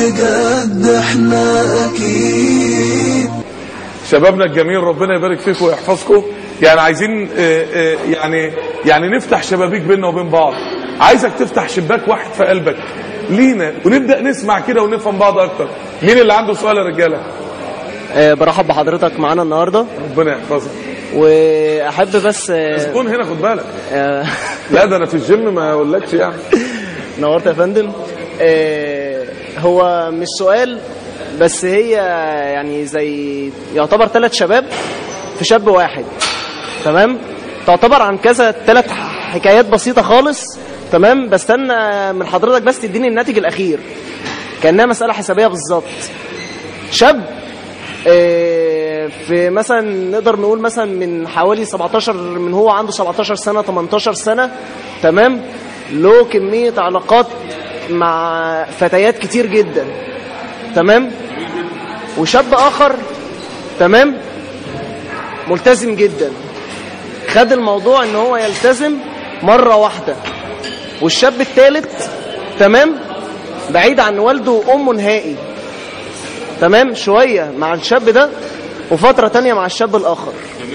بجد احنا اكيد شبابنا الجميل ربنا يبارك فيكم ويحفظكم يعني عايزين آه، آه، يعني يعني نفتح شبابيك بيننا وبين بعض عايزك تفتح شباك واحد في قلبك لينا ونبدا نسمع كده ونفهم بعض اكتر مين اللي عنده سؤال يا رجاله آه، برحب بحضرتك معانا النهارده ربنا يحفظك واحب بس آه، تكون هنا خد بالك آه، لا ده انا في الجيم ما اقولكش يعني نورت يا فندم آه، هو مش سؤال بس هي يعني زي يعتبر ثلاث شباب في شاب واحد تمام تعتبر عن كذا ثلاث حكايات بسيطة خالص تمام بستنى من حضرتك بس تديني الناتج الأخير كأنها مسألة حسابية بالظبط شاب آه، في مثلا نقدر نقول مثلا من حوالي 17 من هو عنده 17 سنة 18 سنة تمام له كمية علاقات مع فتيات كتير جدا تمام وشاب آخر تمام ملتزم جدا خد الموضوع ان هو يلتزم مرة واحدة والشاب الثالث تمام بعيد عن والده وامه نهائي تمام شوية مع الشاب ده وفترة تانية مع الشاب الآخر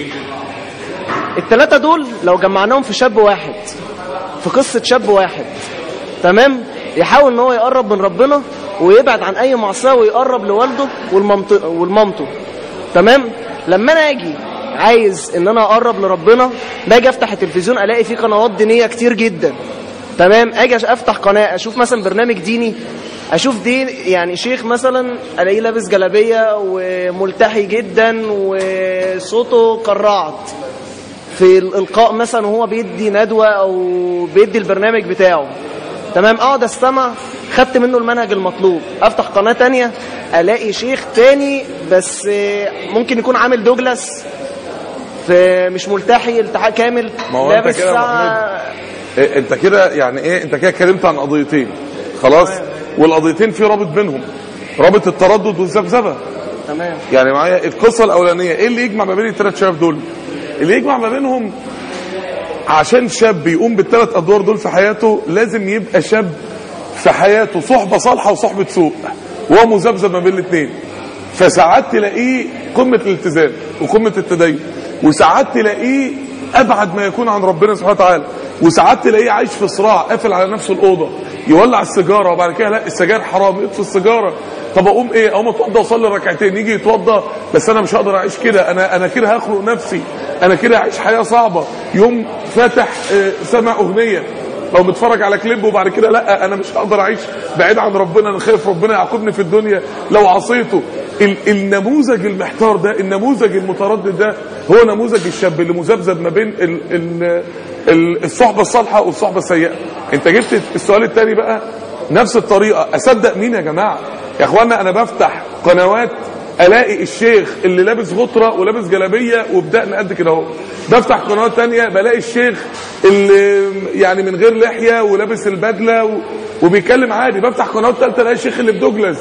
التلاتة دول لو جمعناهم في شاب واحد في قصة شاب واحد تمام يحاول ان هو يقرب من ربنا ويبعد عن اي معصية ويقرب لوالده والمامته والمامته تمام لما انا اجي عايز ان انا اقرب لربنا باجي افتح التلفزيون الاقي فيه قنوات دينية كتير جدا تمام اجي افتح قناة اشوف مثلا برنامج ديني اشوف دي يعني شيخ مثلا الاقيه لابس جلابيه وملتحي جدا وصوته كالرعد في الالقاء مثلا وهو بيدي ندوه او بيدي البرنامج بتاعه تمام اقعد استمع خدت منه المنهج المطلوب افتح قناه تانية الاقي شيخ تاني بس ممكن يكون عامل دوجلاس في مش ملتحي التحاء كامل ما هو انت لابس كده يا ساعه إيه انت كده يعني ايه انت كده اتكلمت عن قضيتين خلاص والقضيتين في رابط بينهم رابط التردد والذبذبه تمام يعني معايا القصه الاولانيه ايه اللي يجمع ما بين الثلاث شباب دول اللي يجمع ما بينهم عشان شاب يقوم بالثلاث ادوار دول في حياته لازم يبقى شاب في حياته صحبه صالحه وصحبه سوء وهو مذبذب ما بين الاثنين فساعات تلاقيه قمه الالتزام وقمه التدين وساعات تلاقيه ابعد ما يكون عن ربنا سبحانه وتعالى وساعات تلاقيه عايش في صراع قافل على نفسه الاوضه يولع السيجاره وبعد كده لا السجاير حرام يطفي السيجاره طب اقوم ايه اقوم اتوضى واصلي ركعتين يجي يتوضى بس انا مش هقدر اعيش كده انا انا كده هخلق نفسي انا كده هعيش حياه صعبه يوم فاتح آه، سمع اغنيه او متفرج على كليب وبعد كده لا انا مش هقدر اعيش بعيد عن ربنا انا خايف ربنا يعاقبني في الدنيا لو عصيته ال- النموذج المحتار ده النموذج المتردد ده هو نموذج الشاب اللي مذبذب ما بين ال ال ال الصحبه الصالحه والصحبه السيئه انت جبت السؤال الثاني بقى نفس الطريقه اصدق مين يا جماعه يا اخوانا انا بفتح قنوات الاقي الشيخ اللي لابس غطره ولابس جلابيه وبدقن قد كده اهو بفتح قنوات تانية بلاقي الشيخ اللي يعني من غير لحيه ولابس البدله و... وبيتكلم عادي بفتح قنوات ثالثه الاقي الشيخ اللي بدوجلاس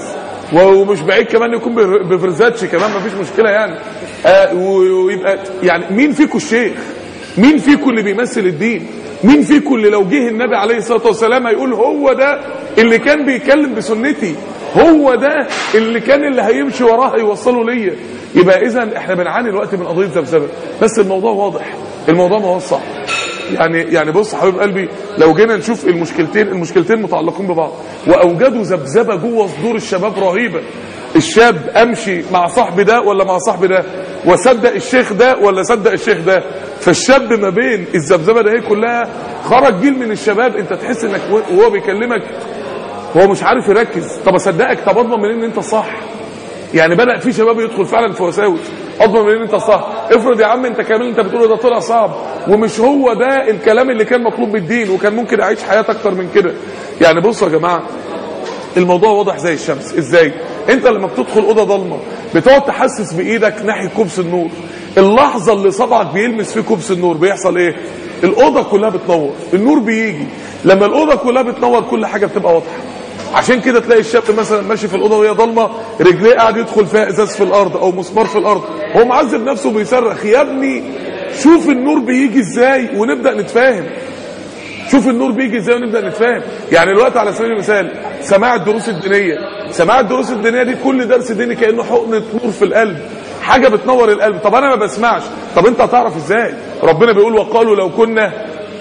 ومش بعيد كمان يكون بفر- بفرزاتش كمان مفيش مشكله يعني آه و- ويبقى يعني مين فيكم الشيخ مين فيكم اللي بيمثل الدين مين فيكم اللي لو جه النبي عليه الصلاه والسلام هيقول هو ده اللي كان بيتكلم بسنتي هو ده اللي كان اللي هيمشي وراه هيوصله ليا يبقى اذا احنا بنعاني الوقت من قضيه ذبذبه بس الموضوع واضح الموضوع ما هو صعب يعني يعني بص حبيب قلبي لو جينا نشوف المشكلتين المشكلتين متعلقين ببعض واوجدوا ذبذبه جوه صدور الشباب رهيبه الشاب امشي مع صاحبي ده ولا مع صاحبي ده واصدق الشيخ ده ولا اصدق الشيخ ده فالشاب ما بين الذبذبه ده هي كلها خرج جيل من الشباب انت تحس انك وهو بيكلمك هو مش عارف يركز طب اصدقك طب اضمن منين ان انت صح يعني بدا في شباب يدخل فعلا في وساوس اضمن منين انت صح افرض يا عم انت كمان انت بتقوله ده طلع صعب ومش هو ده الكلام اللي كان مطلوب بالدين وكان ممكن اعيش حياه اكتر من كده يعني بصوا يا جماعه الموضوع واضح زي الشمس ازاي انت لما بتدخل اوضه ضلمه بتقعد تحسس بايدك ناحيه كوبس النور اللحظه اللي صبعك بيلمس فيه كوبس النور بيحصل ايه الاوضه كلها بتنور النور بيجي لما الاوضه كلها بتنور كل حاجه بتبقى واضحه عشان كده تلاقي الشاب مثلا ماشي في الاوضه وهي ضلمه رجليه قاعد يدخل فيها ازاز في الارض او مسمار في الارض هو معذب نفسه بيصرخ يا ابني شوف النور بيجي ازاي ونبدا نتفاهم شوف النور بيجي ازاي ونبدا نتفاهم يعني الوقت على سبيل المثال سماع الدروس الدينيه سماع الدروس الدينيه دي كل درس ديني كانه حقنه نور في القلب حاجه بتنور القلب طب انا ما بسمعش طب انت هتعرف ازاي ربنا بيقول وقالوا لو كنا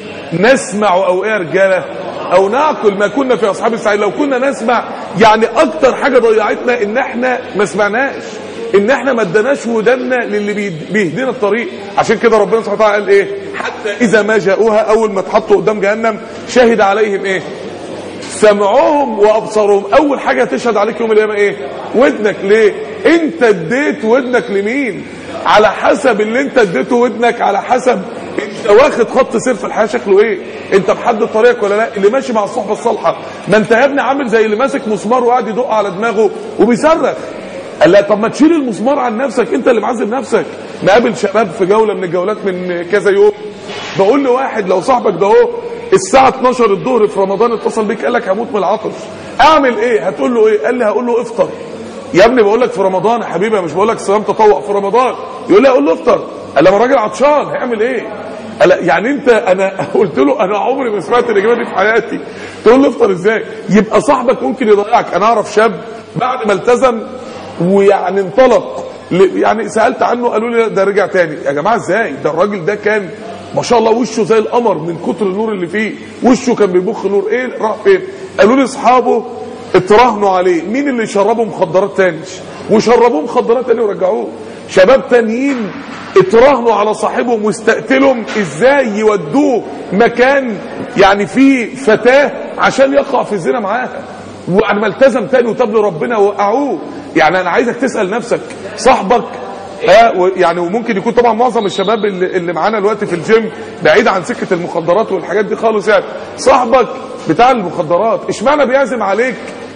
نسمع او ايه يا رجاله او نعقل ما كنا في اصحاب السعير لو كنا نسمع يعني اكتر حاجه ضيعتنا ان احنا ما سمعناش ان احنا ما اداناش ودنا للي بيد- بيهدينا الطريق عشان كده ربنا سبحانه وتعالى قال ايه حتى اذا ما جاءوها اول ما اتحطوا قدام جهنم شهد عليهم ايه سمعهم وابصارهم اول حاجه تشهد عليك يوم القيامه ايه ودنك ليه انت اديت ودنك لمين على حسب اللي انت اديته ودنك على حسب انت واخد خط سير في الحياه شكله ايه انت محدد طريقك ولا لا اللي ماشي مع الصحبه الصالحه ما انت يا ابني عامل زي اللي ماسك مسمار وقاعد يدق على دماغه وبيصرخ قال لا طب ما تشيل المسمار عن نفسك انت اللي معذب نفسك نقابل شباب في جوله من الجولات من كذا يوم بقول لواحد لو صاحبك ده اهو الساعه 12 الظهر في رمضان اتصل بيك قال لك هموت من العطش اعمل ايه هتقول له ايه قال لي هقول له افطر يا ابني بقول لك في رمضان يا حبيبي مش بقول لك صيام تطوع في رمضان يقول لي اقول له افطر قال لما راجل عطشان هيعمل ايه قال يعني انت انا قلت له انا عمري ما سمعت الاجابه دي في حياتي تقول له افطر ازاي يبقى صاحبك ممكن يضيعك انا اعرف شاب بعد ما التزم ويعني انطلق ل- يعني سالت عنه قالوا لي لا، ده رجع تاني يا جماعه ازاي ده الراجل ده كان ما شاء الله وشه زي القمر من كتر النور اللي فيه وشه كان بيبخ نور ايه راح فين قالوا لي اصحابه اتراهنوا عليه مين اللي يشربه مخدرات تاني وشربوه مخدرات تاني ورجعوه شباب تانيين اتراهنوا على صاحبهم واستقتلهم ازاي يودوه مكان يعني فيه فتاه عشان يقع في الزنا معاها وبعد ما التزم تاني وتاب لربنا وقعوه يعني انا عايزك تسال نفسك صاحبك ها و- يعني وممكن يكون طبعا معظم الشباب اللي, اللي معانا دلوقتي في الجيم بعيد عن سكه المخدرات والحاجات دي خالص يعني صاحبك بتاع المخدرات اشمعنى بيعزم عليك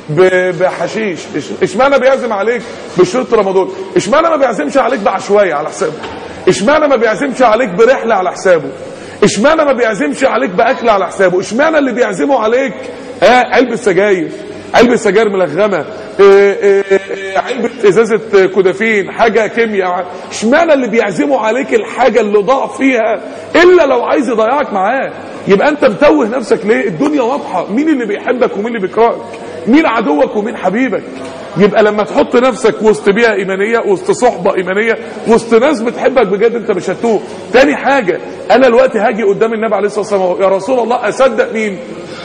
ب- بحشيش إش- اشمعنى بيعزم عليك بشرط رمضان اشمعنى ما بيعزمش عليك بعشوائيه على حسابه اشمعنى ما بيعزمش عليك برحله على حسابه اشمعنى ما بيعزمش عليك باكل على حسابه اشمعنى اللي بيعزموا عليك ها علبه سجاير علبه سجاير ملغمه اه، اه، اه، علبه ازازه كودافين حاجه كيمياء اشمعنى اللي بيعزموا عليك الحاجه اللي ضاع فيها الا لو عايز يضيعك معاه يبقى انت متوه نفسك ليه الدنيا واضحه مين اللي بيحبك ومين اللي بيكرهك مين عدوك ومين حبيبك يبقى لما تحط نفسك وسط بيئه ايمانيه وسط صحبه ايمانيه وسط ناس بتحبك بجد انت مش هتوه تاني حاجه انا دلوقتي هاجي قدام النبي عليه الصلاه والسلام يا رسول الله اصدق مين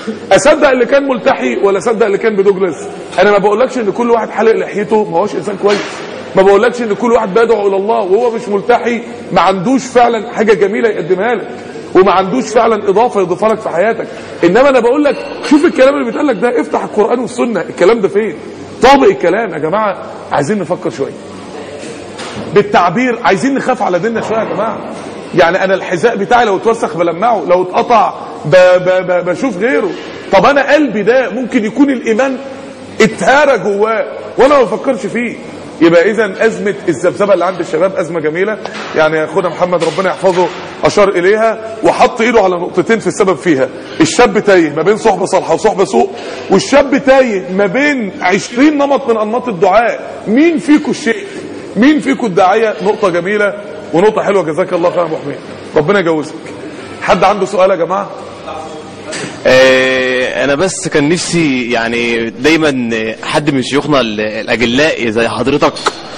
اصدق اللي كان ملتحي ولا اصدق اللي كان بدوجلاس انا ما بقولكش ان كل واحد حلق لحيته ما هوش انسان كويس ما بقولكش ان كل واحد بيدعو الى الله وهو مش ملتحي ما عندوش فعلا حاجه جميله يقدمها لك وما عندوش فعلا اضافه يضيفها لك في حياتك انما انا بقول لك شوف الكلام اللي بيتقال لك ده افتح القران والسنه الكلام ده فين طابق الكلام يا جماعه عايزين نفكر شويه بالتعبير عايزين نخاف على ديننا شويه يا جماعه يعني انا الحذاء بتاعي لو اتوسخ بلمعه لو اتقطع ب ب ب بشوف غيره طب انا قلبي ده ممكن يكون الايمان اتهرى جواه وانا ما بفكرش فيه يبقى اذا ازمه الذبذبه اللي عند الشباب ازمه جميله يعني اخونا محمد ربنا يحفظه اشار اليها وحط ايده على نقطتين في السبب فيها الشاب تايه ما بين صحبه صالحه وصحبه سوء والشاب تايه ما بين 20 نمط من انماط الدعاء مين فيكم الشيخ مين فيكم الداعيه نقطه جميله ونقطه حلوه جزاك الله خير يا ابو حميد ربنا يجوزك حد عنده سؤال يا جماعه آه، انا بس كان نفسي يعني دايما حد من شيوخنا ال- الاجلاء زي حضرتك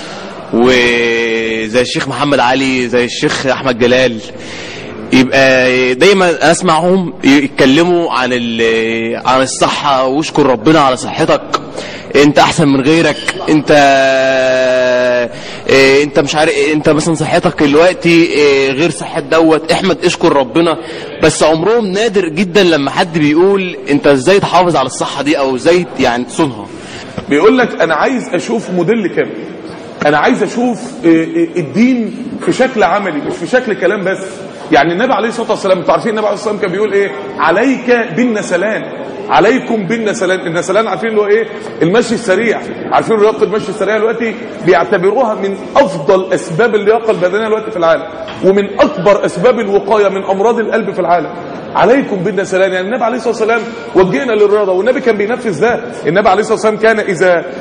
وزي الشيخ محمد علي زي الشيخ احمد جلال يبقى دايما اسمعهم يتكلموا عن ال- عن الصحه واشكر ربنا على صحتك انت احسن من غيرك انت إيه، انت مش عارف انت مثلا صحتك دلوقتي إيه، غير صحه دوت احمد اشكر ربنا بس عمرهم نادر جدا لما حد بيقول انت ازاي تحافظ على الصحه دي او ازاي يعني تصونها بيقول لك انا عايز اشوف موديل كامل انا عايز اشوف آه، آه، الدين في شكل عملي مش في شكل كلام بس يعني النبي عليه الصلاه والسلام انتوا عارفين النبي عليه الصلاه والسلام كان بيقول ايه عليك بالنسلان عليكم بالنسلان النسلان عارفين اللي هو ايه المشي السريع عارفين رياضه المشي السريع دلوقتي بيعتبروها من افضل اسباب اللياقه البدنيه دلوقتي في العالم ومن اكبر اسباب الوقايه من امراض القلب في العالم عليكم بالنسلان يعني النبي عليه الصلاه والسلام وجهنا للرياضه والنبي كان بينفذ ده النبي عليه الصلاه والسلام كان اذا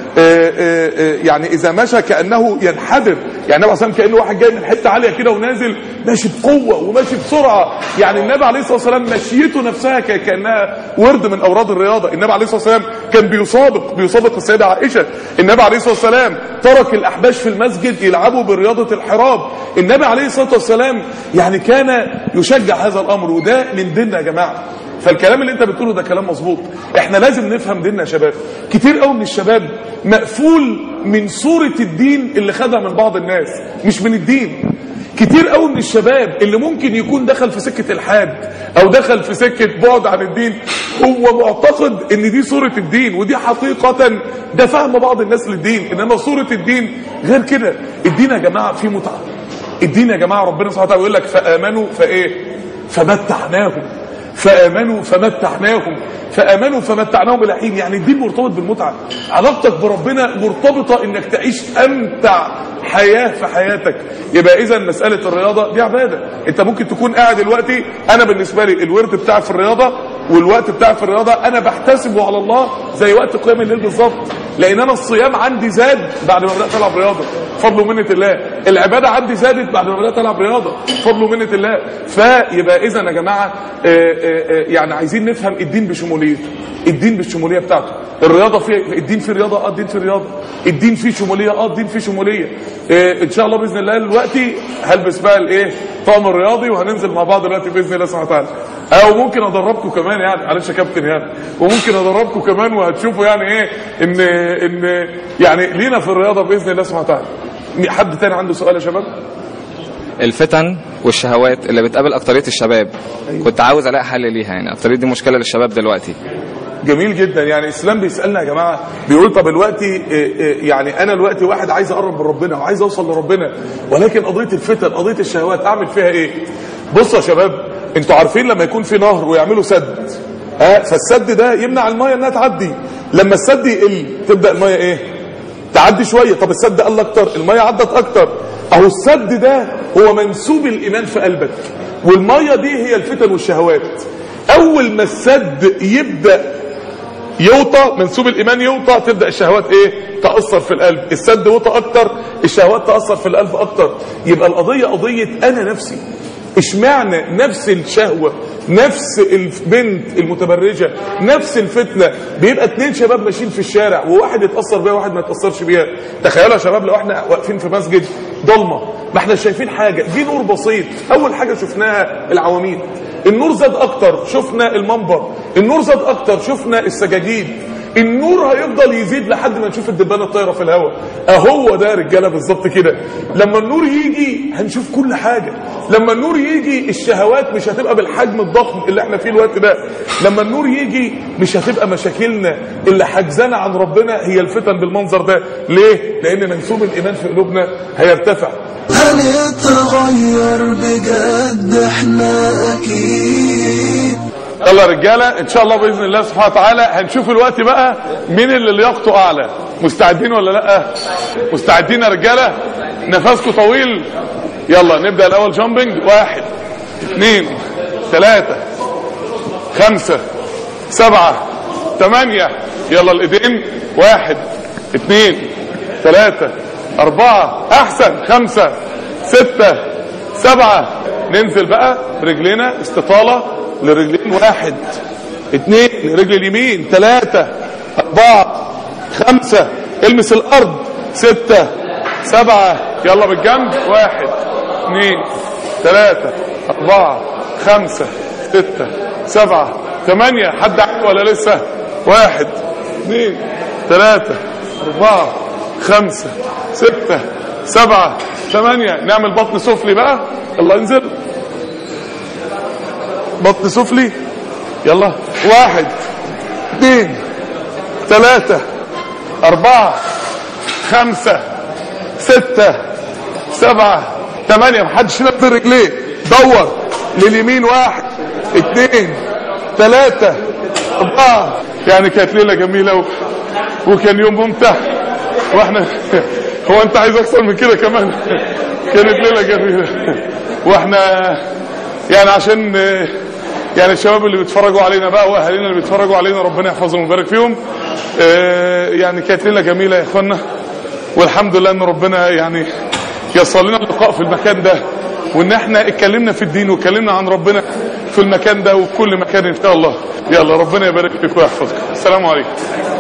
آه، آه، آه، يعني اذا مشى كانه ينحدر يعني النبي عليه الصلاه والسلام كانه واحد جاي من حته عاليه كده ونازل ماشي بقوه وماشي بسرعه يعني النبي عليه الصلاه والسلام مشيته نفسها ك- كانها ورد من اوراد الرياضه النبي عليه الصلاه والسلام كان بيسابق بيسابق السيده عائشه النبي عليه الصلاه والسلام ترك الاحباش في المسجد يلعبوا برياضه الحراب النبي عليه الصلاه والسلام يعني كان يشجع هذا الامر وده من ديننا يا جماعه فالكلام اللي انت بتقوله ده كلام مظبوط احنا لازم نفهم ديننا يا شباب كتير قوي من الشباب مقفول من صورة الدين اللي خدها من بعض الناس مش من الدين كتير قوي من الشباب اللي ممكن يكون دخل في سكة الحاد او دخل في سكة بعد عن الدين هو معتقد ان دي صورة الدين ودي حقيقة ده فهم بعض الناس للدين انما صورة الدين غير كده الدين يا جماعة فيه متعة الدين يا جماعة ربنا سبحانه وتعالى يقول لك فآمنوا فايه فمتعناهم فآمنوا فمتعناهم فآمنوا فمتعناهم إلى حين يعني الدين مرتبط بالمتعة علاقتك بربنا مرتبطة إنك تعيش أمتع حياة في حياتك يبقى إذا مسألة الرياضة دي عبادة أنت ممكن تكون قاعد دلوقتي أنا بالنسبة لي الورد بتاعي في الرياضة والوقت بتاعي في الرياضة أنا بحتسبه على الله زي وقت قيام الليل بالظبط لأن أنا الصيام عندي زاد بعد ما بدأت ألعب رياضة فضل ومنة الله العبادة عندي زادت بعد ما بدأت ألعب رياضة فضل ومنة الله فيبقى إذا يا جماعة آه، آه، آه، يعني عايزين نفهم الدين بشموليته الدين بالشمولية بتاعته الرياضة في الدين في رياضة اه الدين في رياضة الدين فيه شمولية اه الدين فيه شمولية آه، ان شاء الله بإذن الله دلوقتي هلبس بقى الايه طقم الرياضي وهننزل مع بعض دلوقتي بإذن الله سبحانه وتعالى او ممكن ادربكم كمان يعني معلش يا كابتن يعني وممكن ادربكم كمان وهتشوفوا يعني ايه ان ان يعني لينا في الرياضة بإذن الله سبحانه وتعالى حد تاني عنده سؤال يا شباب الفتن والشهوات اللي بتقابل اكتريه الشباب كنت عاوز الاقي حل ليها يعني اكتريه دي مشكله للشباب دلوقتي جميل جدا يعني الاسلام بيسالنا يا جماعه بيقول طب دلوقتي إيه إيه يعني انا دلوقتي واحد عايز اقرب من ربنا وعايز اوصل لربنا ولكن قضيه الفتن قضيه الشهوات اعمل فيها ايه بصوا يا شباب انتوا عارفين لما يكون في نهر ويعملوا سد ها فالسد ده يمنع الميه انها تعدي لما السد يقل تبدا الميه ايه تعدي شويه طب السد قل اكتر الميه عدت اكتر اهو السد ده هو منسوب الايمان في قلبك والميه دي هي الفتن والشهوات اول ما السد يبدا يوطى منسوب الايمان يوطى تبدا الشهوات ايه تاثر في القلب السد وطى اكتر الشهوات تاثر في القلب اكتر يبقى القضيه قضيه انا نفسي اشمعنى نفس الشهوه نفس البنت المتبرجه نفس الفتنه بيبقى اتنين شباب ماشيين في الشارع وواحد يتاثر بيها وواحد ما يتاثرش بيها تخيلوا يا شباب لو احنا واقفين في مسجد ضلمه ما احنا شايفين حاجه دي نور بسيط اول حاجه شفناها العواميد النور زاد اكتر شفنا المنبر النور زاد اكتر شفنا السجاجيد النور هيفضل يزيد لحد ما نشوف الدبانه الطايره في الهواء اهو ده يا رجاله بالظبط كده لما النور يجي هنشوف كل حاجه لما النور يجي الشهوات مش هتبقى بالحجم الضخم اللي احنا فيه الوقت ده لما النور يجي مش هتبقى مشاكلنا اللي حجزانا عن ربنا هي الفتن بالمنظر ده ليه لان منسوب الايمان في قلوبنا هيرتفع هنتغير بجد احنا اكيد يلا يا رجاله ان شاء الله باذن الله سبحانه وتعالى هنشوف الوقت بقى مين اللي لياقته اعلى مستعدين ولا لا مستعدين يا رجاله نفسكم طويل يلا نبدا الاول جامبنج واحد اثنين ثلاثة خمسة سبعة ثمانية يلا الايدين واحد اثنين ثلاثة أربعة أحسن خمسة ستة سبعة ننزل بقى رجلينا استطالة لرجلين واحد اثنين لرجل اليمين ثلاثة أربعة خمسة المس الأرض ستة سبعة يلا بالجنب واحد اثنين ثلاثة أربعة خمسة ستة سبعة ثمانية حد عنده ولا لسه واحد اثنين ثلاثة أربعة خمسة ستة سبعة ثمانية نعمل بطن سفلي بقى يلا انزل بطن سفلي يلا واحد اثنين ثلاثة أربعة خمسة ستة سبعة ثمانية محدش ينزل رجليه دور لليمين واحد اثنين ثلاثة أربعة يعني كانت ليلة جميلة و... وكان يوم ممتع واحنا هو انت عايز اكثر من كده كمان كانت ليلة جميلة واحنا يعني عشان يعني الشباب اللي بيتفرجوا علينا بقى واهالينا اللي بيتفرجوا علينا ربنا يحفظهم ويبارك فيهم آه، يعني كانت ليله جميله يا اخوانا والحمد لله ان ربنا يعني يصل لنا اللقاء في المكان ده وان احنا اتكلمنا في الدين واتكلمنا عن ربنا في المكان ده وفي كل مكان ان شاء الله يلا ربنا يبارك فيك ويحفظك السلام عليكم